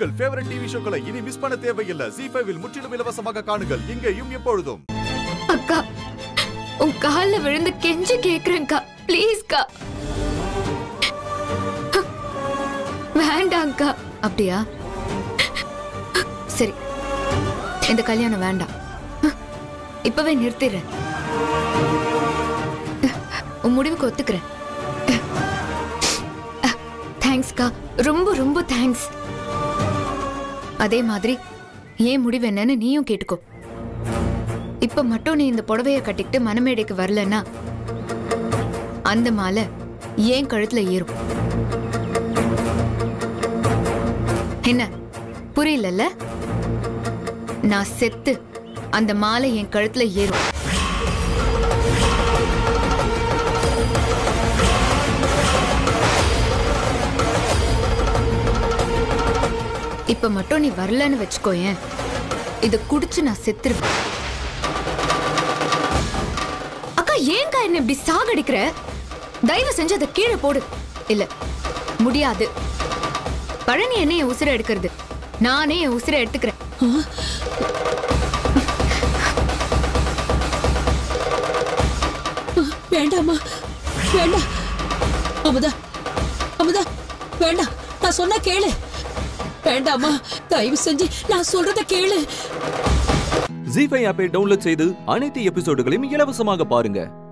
உங்கள் favourite TV ஷோக்களை இனி miss பண்ண தேவையில்லை ஜி ஃபைவில் முற்றிலும் இலவசமாக காணுங்கள் இங்கேயும் எப்பொழுதும் அக்கா உன் கால்ல விழுந்து கெஞ்சி கேக்குறேன்க்கா ப்ளீஸ்க்கா வேண்டாம்க்கா அப்படியா சரி இந்த கல்யாணம் வேண்டாம் இப்பவே நிறுத்திடுறேன் உன் முடிவுக்கு ஒத்துக்கிறேன் தேங்க்ஸ்க்கா ரொம்ப ரொம்ப தேங்க்ஸ் அதே மாதிரி ஏன் முடிவு என்னன்னு நீயும் கேட்டுக்கோ இப்ப மட்டும் நீ இந்த புடவைய கட்டிக்கிட்டு மனமேடைக்கு வரலன்னா அந்த மாலை ஏன் கழுத்துல ஏறும் என்ன புரியலல்ல நான் செத்து அந்த மாலை என் கழுத்துல ஏறும் இப்ப மட்டும் நீ வரலன்னு வச்சுக்கோயேன் இத குடிச்சு நான் செத்துருவேன் அக்கா ஏன்க்கா என்ன இப்படி சாகடிக்கிற தயவு செஞ்சு அதை கீழே போடு இல்ல முடியாது பழனி என்ன என் உசுரை எடுக்கிறது நானே என் உசுரை எடுத்துக்கிறேன் வேண்டாமா வேண்டாம் அமுதா அமுதா வேண்டாம் நான் சொன்னா கேளு வேண்டாமா தயவு செஞ்சு நான் சொல்றத கேளு ஜி ஃபைவ் ஆப்பை டவுன்லோட் செய்து அனைத்து எபிசோடுகளையும் இலவசமாக பாருங்க